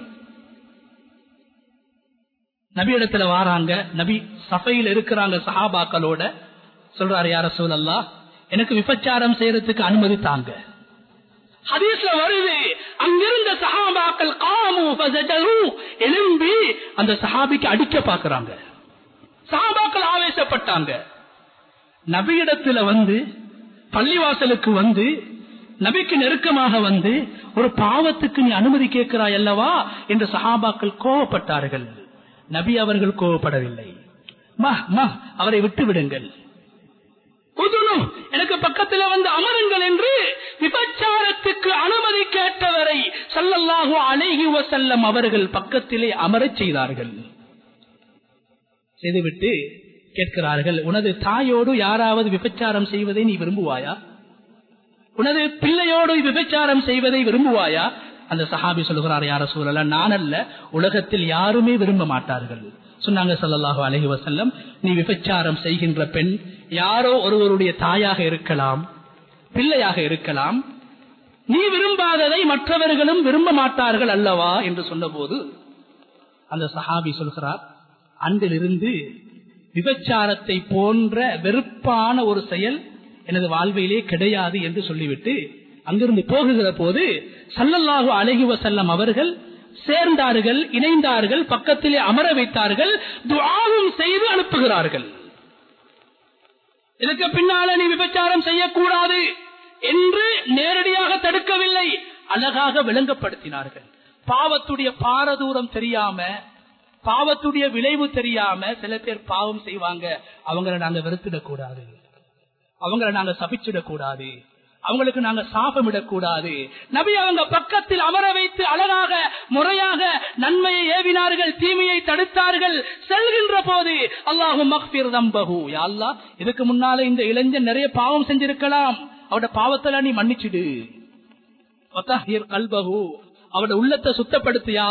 நபி இடத்துல வாராங்க நபி சபையில் இருக்கிறாங்க சஹாபாக்களோட சொல்றாரு யார சூழல்லா எனக்கு விபச்சாரம் செய்யறதுக்கு அனுமதி தாங்க ஹதீஸ்ல வருது அங்கிருந்த சஹாபாக்கள் காமு ஃபஸஜரு எழும்பி அந்த சஹாபிக்கு அடிக்க பாக்குறாங்க சஹாபாக்கள் ஆவேசப்பட்டாங்க நபியிடத்துல வந்து பள்ளிவாசலுக்கு வந்து நபிக்கு நெருக்கமாக வந்து ஒரு பாவத்துக்கு நீ அனுமதி கேட்கிறாய் அல்லவா என்று சஹாபாக்கள் கோவப்பட்டார்கள் நபி அவர்கள் கோவப்படவில்லை மஹ் மஹ் அவரை விட்டு விடுங்கள் உதுனு, எனக்கு பக்கத்தில் வந்து அமருங்கள் என்று விபச்சாரத்துக்கு அனுமதி கேட்டவரை சல்லல்லாஹு அலைஹி வஸல்லம் அவர்கள் பக்கத்திலே அமரச் செய்தார்கள் செய்துவிட்டு கேட்கிறார்கள் உனது தாயோடு யாராவது விபச்சாரம் செய்வதை நீ விரும்புவாயா உனது பிள்ளையோடு விபச்சாரம் செய்வதை விரும்புவாயா அந்த சஹாபி சொல்கிறார் யார சூழல நான் அல்ல உலகத்தில் யாருமே விரும்ப மாட்டார்கள் சொன்னாங்க சல்லல்லாஹு அலைஹி வஸல்லம் நீ விபச்சாரம் செய்கின்ற பெண் யாரோ ஒருவருடைய தாயாக இருக்கலாம் பிள்ளையாக இருக்கலாம் நீ விரும்பாததை மற்றவர்களும் விரும்ப மாட்டார்கள் அல்லவா என்று சொன்னபோது அந்த சஹாபி சொல்கிறார் அன்றிலிருந்து விபச்சாரத்தை போன்ற வெறுப்பான ஒரு செயல் எனது வாழ்விலே கிடையாது என்று சொல்லிவிட்டு அங்கிருந்து போகுகிற போது சல்லல்லாஹு அழகி வசல்லம் அவர்கள் சேர்ந்தார்கள் இணைந்தார்கள் பக்கத்திலே அமர வைத்தார்கள் துவாவும் செய்து அனுப்புகிறார்கள் இதுக்கு பின்னால நீ விபச்சாரம் செய்யக்கூடாது என்று நேரடியாக தடுக்கவில்லை அழகாக விளங்கப்படுத்தினார்கள் பாவத்துடைய பாரதூரம் தெரியாம பாவத்துடைய விளைவு தெரியாம சில பேர் பாவம் செய்வாங்க அவங்கள நாங்க வெறுத்துடக் கூடாது அவங்கள நாங்க சபிச்சிடக் கூடாது அவங்களுக்கு நாங்க சாபமிடக்கூடாது நபி அவங்க பக்கத்தில் அமர வைத்து அழகாக முறையாக நன்மையை ஏவினார்கள் தீமையை தடுத்தார்கள் செல்கின்ற போது அல்லாஹு மக்பிர் தம்பகு யாழ்லா இதுக்கு முன்னால இந்த இளைஞன் நிறைய பாவம் செஞ்சிருக்கலாம் அவட பாவத்துல நீ மன்னிச்சிடு கல்பகு அவருடைய உள்ளத்தை சுத்தப்படுத்தியா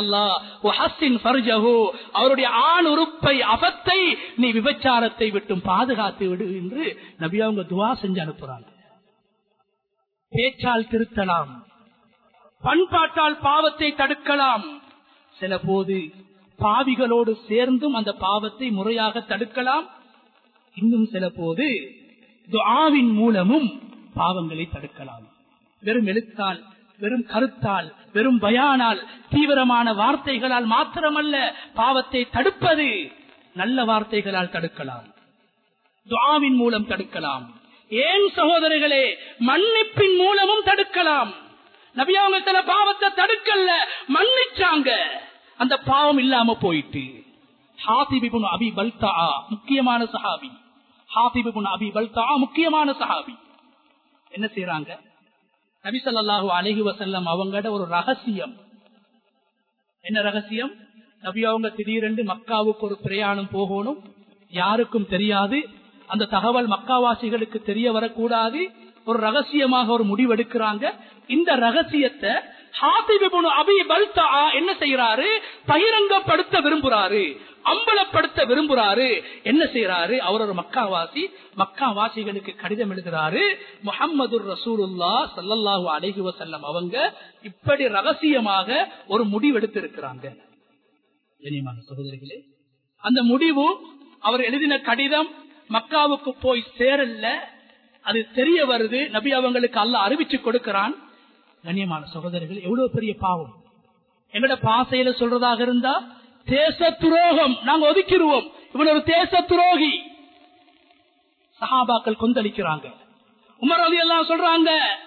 அவருடைய ஆண் உறுப்பை அபத்தை நீ விபச்சாரத்தை விட்டும் பாதுகாத்து விடு என்று நபி அவங்க துவா செஞ்சு அனுப்புறாங்க பேச்சால் திருத்தலாம் பண்பாட்டால் பாவத்தை தடுக்கலாம் சில போது பாவிகளோடு சேர்ந்தும் அந்த பாவத்தை முறையாக தடுக்கலாம் இன்னும் சில போது துஆவின் மூலமும் பாவங்களை தடுக்கலாம் வெறும் எழுத்தால் வெறும் கருத்தால் வெறும் பயானால் தீவிரமான வார்த்தைகளால் மாத்திரமல்ல பாவத்தை தடுப்பது நல்ல வார்த்தைகளால் தடுக்கலாம் துஆவின் மூலம் தடுக்கலாம் ஏன் சகோதரர்களே மன்னிப்பின் மூலமும் தடுக்கலாம் நபி அவங்க சில பாவத்தை தடுக்கல மன்னிச்சாங்க அந்த பாவம் இல்லாம போயிட்டு ஹாதிபிபுன் அபி பல்தா முக்கியமான சஹாபி ஹாதிபிபுன் அபி பல்தா முக்கியமான சஹாபி என்ன செய்யறாங்க நபிசல்லாஹு அலஹி வசல்லம் அவங்கட ஒரு ரகசியம் என்ன ரகசியம் நபி அவங்க திடீரென்று மக்காவுக்கு ஒரு பிரயாணம் போகணும் யாருக்கும் தெரியாது அந்த தகவல் மக்காவாசிகளுக்கு தெரிய வரக்கூடாது ஒரு ரகசியமாக ஒரு முடிவெடுக்கிறாங்க இந்த ரகசியத்தை அபி பல்தா என்ன செய்யறாரு பகிரங்கப்படுத்த விரும்புறாரு அம்பலப்படுத்த விரும்புறாரு என்ன செய்யறாரு அவர் ஒரு மக்காவாசி மக்காவாசிகளுக்கு கடிதம் எழுதுறாரு முகமது ரசூலுல்லா சல்லல்லாஹு அலஹி வசல்லம் அவங்க இப்படி ரகசியமாக ஒரு முடிவெடுத்திருக்கிறாங்க சகோதரிகளே அந்த முடிவு அவர் எழுதின கடிதம் மக்காவுக்கு போய் சேரல அது தெரிய வருது நபி அவங்களுக்கு அல்ல அறிவிச்சு கொடுக்கிறான் கண்ணியமான சகோதரர்கள் எவ்வளவு பெரிய பாவம் எங்கட பாசையில சொல்றதாக இருந்தா தேச துரோகம் நாங்க ஒதுக்கிடுவோம் இவன் ஒரு தேச துரோகி சஹாபாக்கள் கொந்தளிக்கிறாங்க உமர் அலி எல்லாம் சொல்றாங்க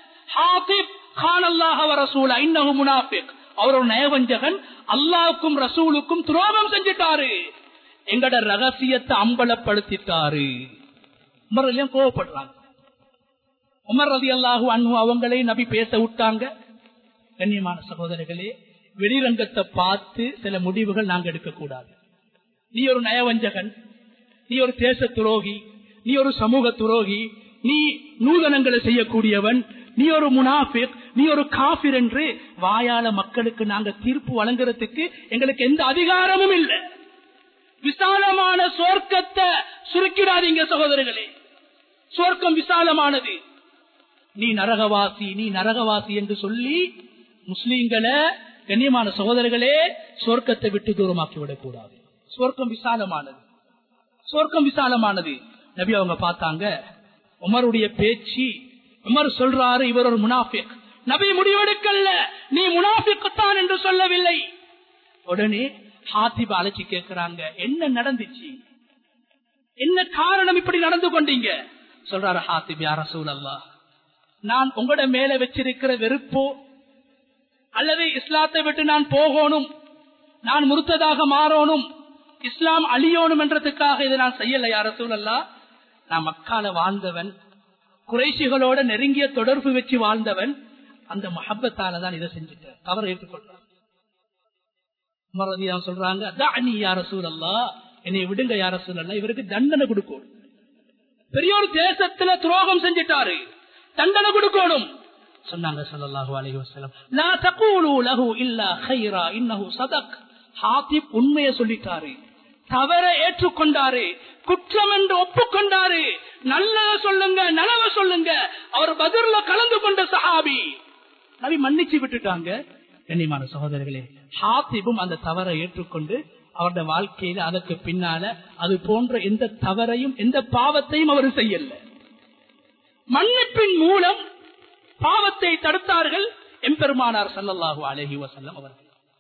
அவர் ஒரு நயவஞ்சகன் அல்லாவுக்கும் ரசூலுக்கும் துரோகம் செஞ்சிட்டாரு எங்கட ரகசியத்தை அம்பலப்படுத்திட்டாரு உமர் அலியும் கோவப்படுறாங்க உமர் ரதி அல்லாஹூ அன்பு அவங்களே நபி பேச விட்டாங்க கண்ணியமான சகோதரர்களே வெளிரங்கத்தை பார்த்து சில முடிவுகள் நாங்க எடுக்கக்கூடாது நீ ஒரு நயவஞ்சகன் நீ ஒரு தேச துரோகி நீ ஒரு சமூக துரோகி நீ நூதனங்களை செய்யக்கூடியவன் நீ ஒரு முனாஃபிக் நீ ஒரு காபிர் என்று வாயால மக்களுக்கு நாங்க தீர்ப்பு வழங்குறதுக்கு எங்களுக்கு எந்த அதிகாரமும் இல்லை விசாலமான சொர்க்கத்தை சுருக்கிடாதீங்க சகோதரர்களே சொர்க்கம் விசாலமானது நீ நரகவாசி நீ நரகவாசி என்று சொல்லி முஸ்லீம்களை கண்ணியமான சகோதரர்களே சொர்க்கத்தை விட்டு தூரமாக்கி விடக்கூடாது சொர்க்கம் விசாலமானது சொர்க்கம் விசாலமானது நபி அவங்க பார்த்தாங்க உமருடைய பேச்சு உமர் சொல்றாரு இவர் ஒரு முனாஃபிக் நபி முடிவெடுக்கல்ல நீ முனாஃபிக்குத்தான் என்று சொல்லவில்லை உடனே ஹாத்திப அழைச்சி கேட்கிறாங்க என்ன நடந்துச்சு என்ன காரணம் இப்படி நடந்து கொண்டீங்க சொல்றாரு ஹாத்திப் யார சூழல்லா நான் உங்களோட மேல வச்சிருக்கிற வெறுப்போ அல்லது இஸ்லாத்தை விட்டு நான் போகணும் நான் முறுத்ததாக மாறணும் இஸ்லாம் அழியோணும் என்றதுக்காக இதை நான் செய்யல யார சூழல்லா நான் மக்கால வாழ்ந்தவன் குறைசிகளோட நெருங்கிய தொடர்பு வச்சு வாழ்ந்தவன் அந்த மஹப்பத்தால தான் இதை செஞ்சுட்டேன் தவறு ஏற்றுக்கொள்றான் சொல்றாங்க யார சூழல்லா என்னை விடுங்க யார சூழல்லா இவருக்கு தண்டனை கொடுக்கணும் பெரிய ஒரு தேசத்துல துரோகம் செஞ்சிட்டாரு தண்டனை கொடுக்கணும் சொன்னாங்க சொல்லலாஹு அலைஹி வஸல்லம் லா தகூலு லஹு இல்லா கைரா இன்னஹு சதக் ஹாத்திப் உண்மையை சொல்லிட்டாரு தவற ஏற்றுக்கொண்டாரு குற்றம் என்று ஒப்புக்கொண்டாரு நல்லத சொல்லுங்க நலவ சொல்லுங்க அவர் பதிர்ல கலந்து கொண்ட சஹாபி நபி மன்னிச்சு விட்டுட்டாங்க கண்ணியமான சகோதரர்களே ஹாத்திபும் அந்த தவறை ஏற்றுக்கொண்டு அவருடைய வாழ்க்கையில அதற்கு பின்னால அது போன்ற எந்த தவறையும் எந்த பாவத்தையும் அவர் செய்யல மன்னிப்பின் மூலம் பாவத்தை தடுத்தார்கள் எம்பெருமானார் சல்லல்லாஹு அலஹி வசல்லம் அவர்கள்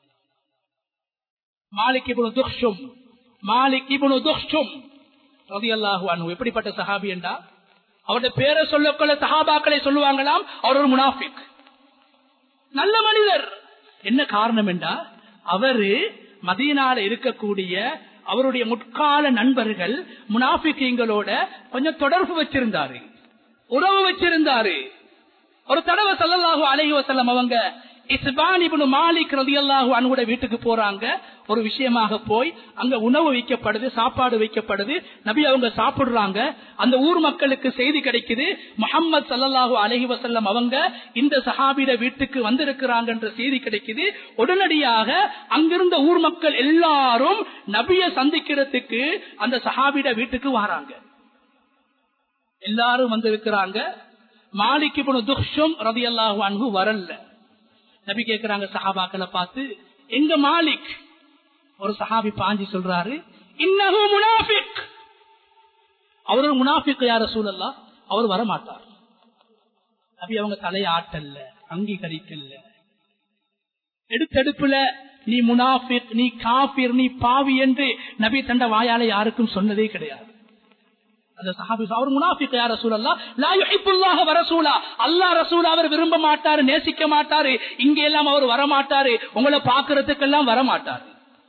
மாலிக் இபுனு துக்ஷும் மாலிக் இபுனு துக்ஷும் ரதியல்லாஹு அன்ஹு எப்படிப்பட்ட சஹாபி என்றா அவருடைய பேரை சொல்லக்கொள்ள சஹாபாக்களை சொல்லுவாங்களாம் அவர் ஒரு முனாஃபிக் நல்ல மனிதர் என்ன காரணம் என்றா அவரு மதீனால இருக்கக்கூடிய அவருடைய முற்கால நண்பர்கள் முனாஃபிக்கீங்களோட கொஞ்சம் தொடர்பு வச்சிருந்தாரு உறவு வச்சிருந்தாரு ஒரு தடவை சல்லல்லாஹு அலைஹி வஸல்லம் அவங்க இஸ்பானிபுனு மாலிக் ரதியல்லாஹு அன்ஹுட வீட்டுக்கு போறாங்க ஒரு விஷயமாக போய் அங்க உணவு வைக்கப்படுது சாப்பாடு வைக்கப்படுது நபி அவங்க சாப்பிடுறாங்க அந்த ஊர் மக்களுக்கு செய்தி கிடைக்குது முகமது சல்லல்லாஹு அலஹி வசல்லம் அவங்க இந்த சஹாபிட வீட்டுக்கு வந்திருக்கிறாங்க என்ற செய்தி கிடைக்குது உடனடியாக அங்கிருந்த ஊர் மக்கள் எல்லாரும் நபிய சந்திக்கிறதுக்கு அந்த சஹாபிட வீட்டுக்கு வராங்க எல்லாரும் வந்திருக்கிறாங்க மாலிக் இப்னு துக்ஷும் ரதியல்லாஹு அன்ஹு வரல நபி கேக்குறாங்க சஹாபாக்களை பார்த்து எங்க மாலிக் ஒரு சஹாபி பாஞ்சி சொல்றாரு இன்னஹு முனாஃபிக் அவர் ஒரு முனாஃபிக் யார சூழல்லா அவர் வர மாட்டார் நபி அவங்க தலையை ஆட்டல்ல அங்கீகரிக்கல எடுத்தெடுப்புல நீ முனாஃபிக் நீ காபிர் நீ பாவி என்று நபி தண்ட வாயால யாருக்கும் சொன்னதே கிடையாது அந்த சஹாபி அவர் முனாஃபிக் யார் ரசூலல்லா லா யுஹிப்புல்லாஹ வ ரசூலா அல்லாஹ் ரசூல் அவர் விரும்ப மாட்டாரு நேசிக்க மாட்டாரு இங்க எல்லாம் அவர் வர மாட்டாரு உங்களை பாக்குறதுக்கெல்லாம் வர மாட்டாரு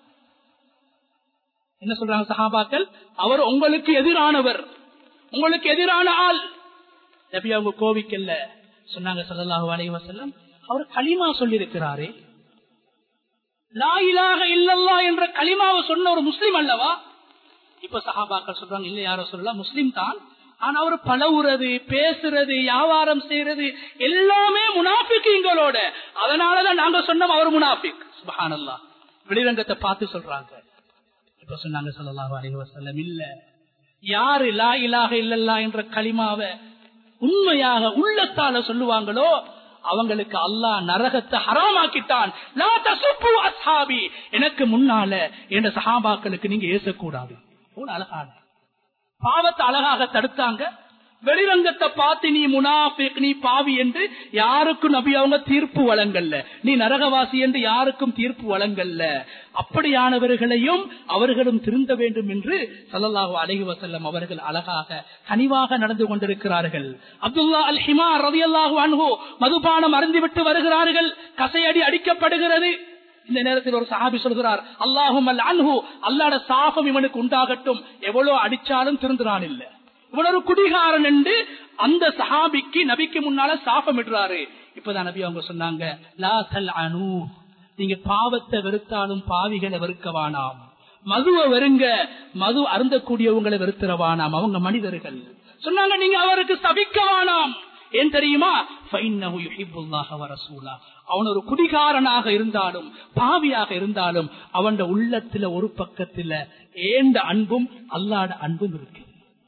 என்ன சொல்றாங்க சஹாபாக்கள் அவர் உங்களுக்கு எதிரானவர் உங்களுக்கு எதிரான ஆள் நபி அவங்க கோவிக்கல்ல சொன்னாங்க சல்லல்லாஹு அலைஹி வஸல்லம் அவர் களிமா சொல்லி இருக்கிறாரே லா இலாஹ இல்லல்லா என்ற களிமாவை சொன்ன ஒரு முஸ்லிம் அல்லவா இப்ப சஹாபாக்கள் சொல்றாங்க இல்ல யாரோ சொல்லலாம் முஸ்லிம் தான் ஆனா அவர் பழவுறது பேசுறது வியாபாரம் செய்யறது எல்லாமே முனாபிக்குங்களோட அதனாலதான் நாங்க சொன்னோம் அவர் முனாபிக் சுபஹானல்லா வெளிரங்கத்தை பார்த்து சொல்றாங்க இப்ப சொன்னாங்க சொல்லலாம் அலைஹி வஸல்லம் இல்ல யாரு லா இலாக இல்லல்லா என்ற களிமாவை உண்மையாக உள்ளத்தால சொல்லுவாங்களோ அவங்களுக்கு அல்லாஹ் நரகத்தை ஹராமாக்கிட்டான் லா தசுப்பு அஸ்ஹாபி எனக்கு முன்னால என்ற சஹாபாக்களுக்கு நீங்க ஏசக்கூடாது அழகான பாவத்தை அழகாக தடுத்தாங்க வெளிரங்கத்தை பார்த்து நீ முனாஃபிக் நீ பாவி என்று யாருக்கும் நபி அவங்க தீர்ப்பு வழங்கல்ல நீ நரகவாசி என்று யாருக்கும் தீர்ப்பு வழங்கல்ல அப்படியானவர்களையும் அவர்களும் திருந்த வேண்டும் என்று சல்லல்லாஹு அலஹி வசல்லம் அவர்கள் அழகாக கனிவாக நடந்து கொண்டிருக்கிறார்கள் அப்துல்லா அல் ஹிமா ரவி அல்லாஹு அன்ஹோ மதுபானம் அருந்திவிட்டு வருகிறார்கள் கசையடி அடிக்கப்படுகிறது இந்த நேரத்தில் ஒரு சஹாபி சொல்கிறார் அல்லாஹும் அல் அன்ஹு அல்லாட சாபம் இவனுக்கு உண்டாகட்டும் எவ்வளவு அடிச்சாலும் திருந்துறான் இல்ல இவன் ஒரு குடிகாரன் என்று அந்த சஹாபிக்கு நபிக்கு முன்னால சாபம் இடுறாரு இப்பதான் நபி அவங்க சொன்னாங்க லா தல் அனு நீங்க பாவத்தை வெறுத்தாலும் பாவிகளை வெறுக்கவானாம் மதுவை வெறுங்க மது அருந்தக்கூடியவங்களை வெறுத்துறவானாம் அவங்க மனிதர்கள் சொன்னாங்க நீங்க அவருக்கு சபிக்கவானாம் ஏன் தெரியுமா அவன் ஒரு குடிகாரனாக இருந்தாலும் பாவியாக இருந்தாலும் அவன் உள்ளத்துல ஒரு பக்கத்துல ஏண்ட அன்பும் அல்லாட அன்பும் இருக்கு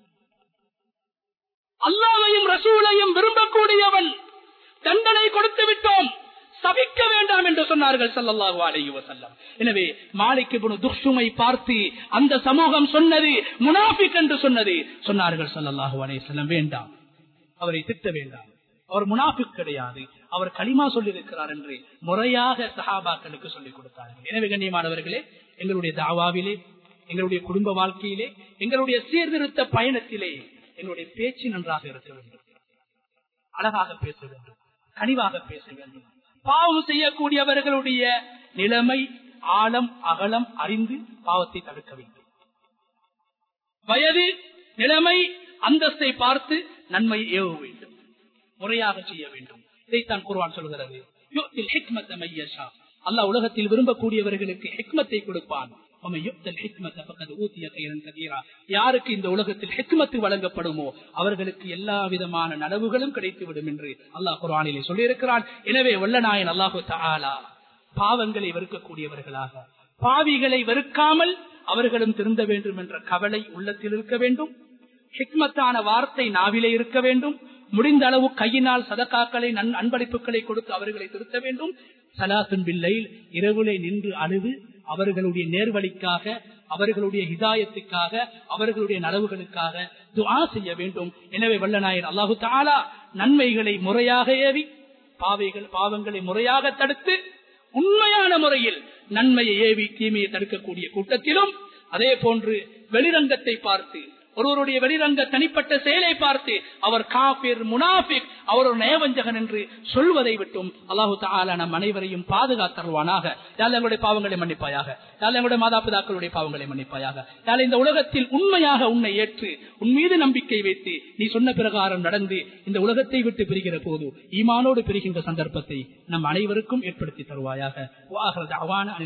அல்லாவையும் ரசூலையும் விரும்பக்கூடியவன் தண்டனை கொடுத்து விட்டோம் சபிக்க வேண்டாம் என்று சொன்னார்கள் சல்லல்லாஹு அலைஹி வஸல்லம் எனவே மாலிக் இப்னு துக்ஷுமை பார்த்து அந்த சமூகம் சொன்னது முனாஃபிக் என்று சொன்னது சொன்னார்கள் சல்லல்லாஹு அலைஹி வஸல்லம் வேண்டாம் அவரை திட்ட வேண்டாம் அவர் முனாஃபிக் கிடையாது அவர் களிமா சொல்லியிருக்கிறார் என்று முறையாக சஹாபாக்களுக்கு சொல்லிக் கொடுத்தார்கள் எனவே கண்ணியமானவர்களே எங்களுடைய தாவாவிலே எங்களுடைய குடும்ப வாழ்க்கையிலே எங்களுடைய சீர்திருத்த பயணத்திலே எங்களுடைய பேச்சு நன்றாக இருக்க வேண்டும் அழகாக பேச வேண்டும் கனிவாக பேச வேண்டும் பாவம் செய்யக்கூடியவர்களுடைய நிலைமை ஆழம் அகலம் அறிந்து பாவத்தை தடுக்க வேண்டும் வயது நிலைமை அந்தஸ்தை பார்த்து நன்மை ஏவ வேண்டும் முறையாக செய்ய வேண்டும் இதைத்தான் குர்வான் சொல்கிறது அல்லா உலகத்தில் விரும்பக்கூடியவர்களுக்கு ஹெக்மத்தை கொடுப்பான் யாருக்கு இந்த உலகத்தில் ஹெக்மத்து வழங்கப்படுமோ அவர்களுக்கு எல்லா விதமான நனவுகளும் கிடைத்துவிடும் என்று அல்லாஹ் குரானிலே சொல்லியிருக்கிறான் எனவே வல்லநாயன் அல்லாஹு தாலா பாவங்களை வெறுக்கக்கூடியவர்களாக பாவிகளை வெறுக்காமல் அவர்களும் திருந்த வேண்டும் என்ற கவலை உள்ளத்தில் இருக்க வேண்டும் ஹிக்மத்தான வார்த்தை நாவிலே இருக்க வேண்டும் முடிந்த அளவு கையினால் சதக்காக்களை அன்பளிப்புகளை கொடுத்து அவர்களை திருத்த வேண்டும் சலாத்துன் பில்லை இரவுலே நின்று அழுது அவர்களுடைய நேர்வழிக்காக அவர்களுடைய ஹிதாயத்துக்காக அவர்களுடைய நலவுகளுக்காக துஆ செய்ய வேண்டும் எனவே வல்லநாயர் அல்லாஹு தாலா நன்மைகளை முறையாக ஏவி பாவைகள் பாவங்களை முறையாக தடுத்து உண்மையான முறையில் நன்மையை ஏவி தீமையை தடுக்கக்கூடிய கூட்டத்திலும் அதே போன்று வெளிரங்கத்தை பார்த்து ஒருவருடைய வெளிரங்க தனிப்பட்ட செயலை பார்த்து அவர் காபிர் முனாபிக் அவர் ஒரு நயவஞ்சகன் என்று சொல்வதை விட்டும் அல்லாஹு தாலா நம் அனைவரையும் பாதுகாத்தருவானாக யாழ் எங்களுடைய பாவங்களை மன்னிப்பாயாக யாழ் எங்களுடைய மாதாபிதாக்களுடைய பாவங்களை மன்னிப்பாயாக யாழ் இந்த உலகத்தில் உண்மையாக உன்னை ஏற்று உன் மீது நம்பிக்கை வைத்து நீ சொன்ன பிரகாரம் நடந்து இந்த உலகத்தை விட்டு பிரிகிற போது ஈமானோடு பிரிகின்ற சந்தர்ப்பத்தை நம் அனைவருக்கும் ஏற்படுத்தி தருவாயாக